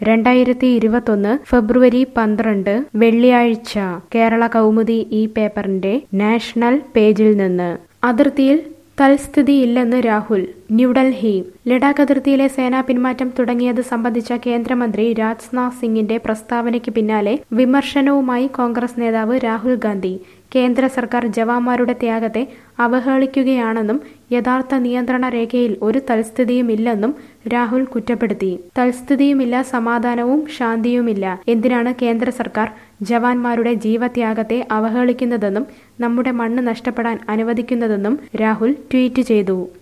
രണ്ടായിരത്തി ഇരുപത്തൊന്ന് ഫെബ്രുവരി പന്ത്രണ്ട് വെള്ളിയാഴ്ച കേരള കൗമുദി ഈ പേപ്പറിന്റെ നാഷണൽ പേജിൽ നിന്ന് അതിർത്തിയിൽ തൽസ്ഥിതിയില്ലെന്ന് രാഹുൽ ന്യൂഡൽഹി ലഡാക്ക് അതിർത്തിയിലെ സേനാ പിന്മാറ്റം തുടങ്ങിയത് സംബന്ധിച്ച കേന്ദ്രമന്ത്രി രാജ്നാഥ് സിംഗിന്റെ പ്രസ്താവനയ്ക്ക് പിന്നാലെ വിമർശനവുമായി കോൺഗ്രസ് നേതാവ് രാഹുൽ ഗാന്ധി കേന്ദ്ര സർക്കാർ ജവാന്മാരുടെ ത്യാഗത്തെ അവഹേളിക്കുകയാണെന്നും യഥാർത്ഥ നിയന്ത്രണ രേഖയിൽ ഒരു തൽസ്ഥിതിയുമില്ലെന്നും രാഹുൽ കുറ്റപ്പെടുത്തി തൽസ്ഥിതിയുമില്ല സമാധാനവും ശാന്തിയുമില്ല എന്തിനാണ് കേന്ദ്ര സർക്കാർ ജവാന്മാരുടെ ജീവത്യാഗത്തെ അവഹേളിക്കുന്നതെന്നും നമ്മുടെ മണ്ണ് നഷ്ടപ്പെടാൻ അനുവദിക്കുന്നതെന്നും രാഹുൽ ട്വീറ്റ് ചെയ്തു